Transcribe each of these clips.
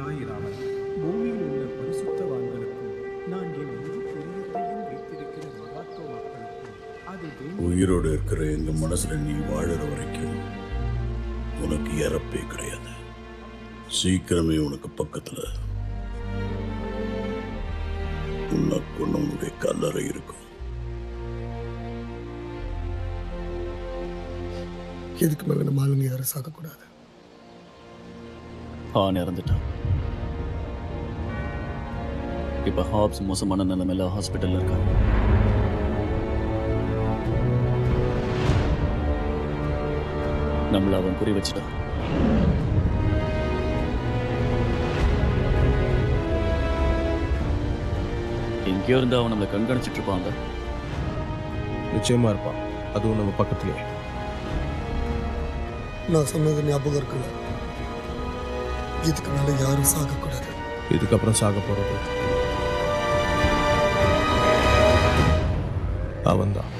ஆயிராமல் பூமியில் உள்ள பரிசுத்தவான்களுக்கும் நான் என் முழு பொருளத்தையும் வைத்திருக்கிற மகாத்துவ மக்களுக்கும் அது வேண்டும் உயிரோடு இருக்கிற எங்க மனசுல நீ வாழற வரைக்கும் உனக்கு இறப்பே கிடையாது சீக்கிரமே உனக்கு பக்கத்துல உன்னை கொண்டவனுடைய கல்லறை இருக்கும் இதுக்கு மேல நம்ம ஆளுங்க யாரும் சாகக்கூடாது ஹான் இறந்துட்டான் இப்ப ஹாப்ஸ் மோசமான நிலைமையில ஹாஸ்பிட்டல்ல இருக்கான் நம்மள அவன் குறி வச்சுட்டான் எங்கேயோ இருந்து அவன் நம்மளை கண்காணிச்சிட்டு இருப்பாங்க நிச்சயமா இருப்பான் அதுவும் நம்ம பக்கத்துலயே நான் சொன்னது ஞாபகம் இருக்குல்ல இதுக்கு மேல யாரும் சாகக்கூடாது இதுக்கப்புறம் சாக போறது அவன்தான்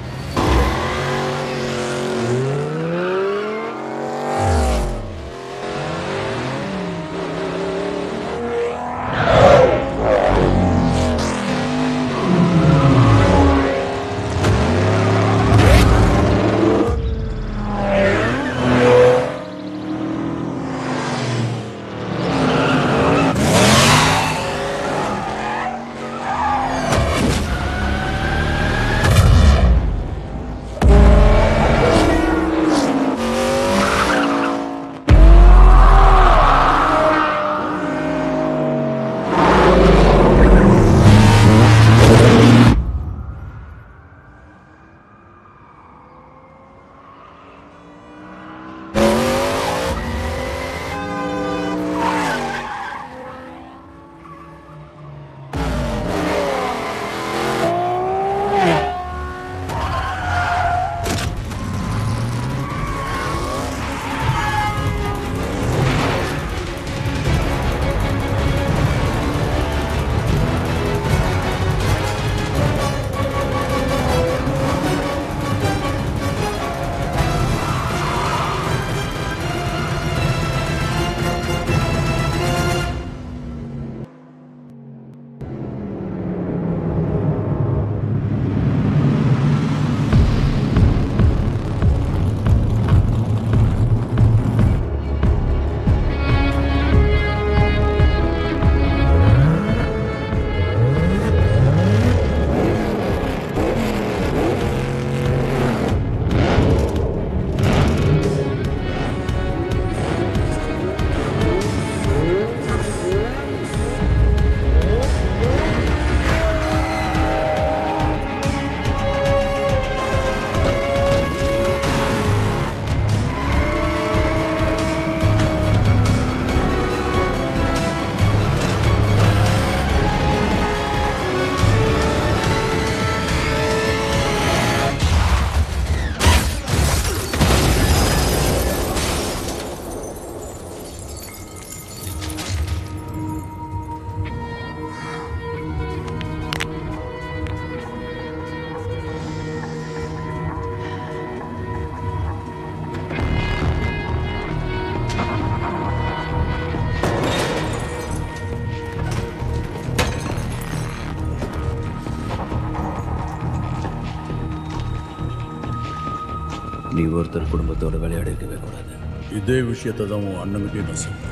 நீ ஒருத்தர் குடும்பத்தோட விளையாடி இருக்கவே கூடாது இதே விஷயத்தை தான் உன் அண்ணனுக்கே நான் சொன்னேன்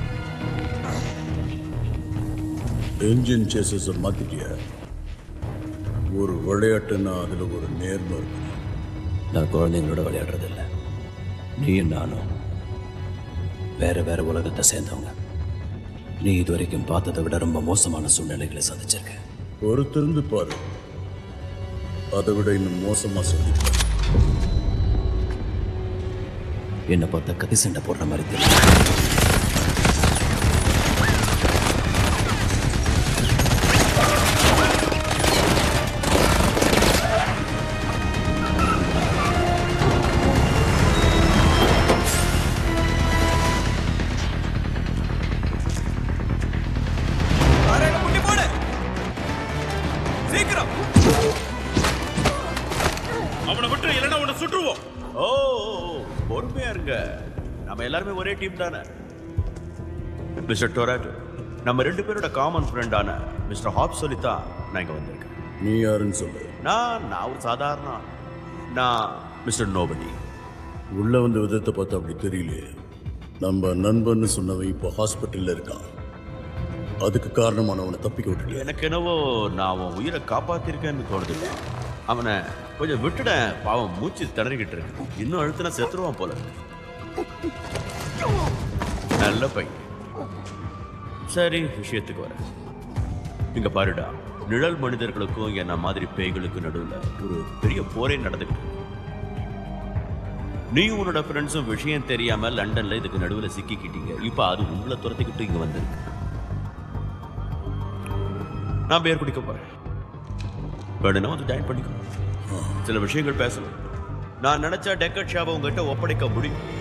என்ஜின் சேசஸை மாத்திட்டிய ஒரு விளையாட்டுன்னா அதுல ஒரு நேர்மை இருக்கணும் நான் குழந்தைங்களோட விளையாடுறதில்ல நீயும் நானும் வேற வேற உலகத்தை சேர்ந்தவங்க நீ இது வரைக்கும் பார்த்ததை விட ரொம்ப மோசமான சூழ்நிலைகளை சந்திச்சிருக்க பொறுத்திருந்து பாரு அதை விட இன்னும் மோசமா சந்திப்பேன் என்னை பார்த்தா கத்தி சண்டை போடுற மாதிரி தெரியும் அவனை விட்டு இல்லைன்னா உன்னை சுட்டுருவோம் ஓ பொறுமையா இருங்க நம்ம எல்லாருமே ஒரே டீம் தானே மிஸ்டர் டொராட்டோ நம்ம ரெண்டு பேரோட காமன் ஃப்ரெண்டான மிஸ்டர் ஹாப் சொல்லித்தான் நான் இங்க வந்திருக்கேன் நீ யாருன்னு சொல்லு நான் நான் ஒரு சாதாரண ஆள். நான் மிஸ்டர் நோபடி உள்ள வந்த விதத்தை பார்த்தா அப்படி தெரியலையே நம்ம நண்பன்னு சொன்னவன் இப்போ ஹாஸ்பிட்டல்ல இருக்கான் அதுக்கு காரணமானவனை தப்பிக்க விட்டுட்டு எனக்கு என்னவோ நான் அவன் உயிரை காப்பாத்திருக்கேன்னு தோணுது அவனை கொஞ்சம் விட்டுட பாவம் மூச்சு திணறிக்கிட்டு இருக்கு இன்னும் அழுத்தினா செத்துருவான் போல இருக்கு. நல்ல பையன் சரி விஷயத்துக்கு வரேன் இங்க பாருடா நிழல் மனிதர்களுக்கும் என்ன மாதிரி பேய்களுக்கும் நடுவுல ஒரு பெரிய போரே நடந்துகிட்டு இருக்கு நீயும் உன்னோட ஃப்ரெண்ட்ஸும் விஷயம் தெரியாம லண்டன்ல இதுக்கு நடுவுல சிக்கிக்கிட்டீங்க இப்ப அது உங்களை துரத்திக்கிட்டு இங்க வந்திருக்கு நான் பேர் குடிக்க போறேன் வேணும்னா வந்து ஜாயின் பண்ணிக்கோ சில விஷயங்கள் பேசணும் நான் நினைச்சா டெக்கட் ஷாவை உங்ககிட்ட ஒப்படைக்க முடியும்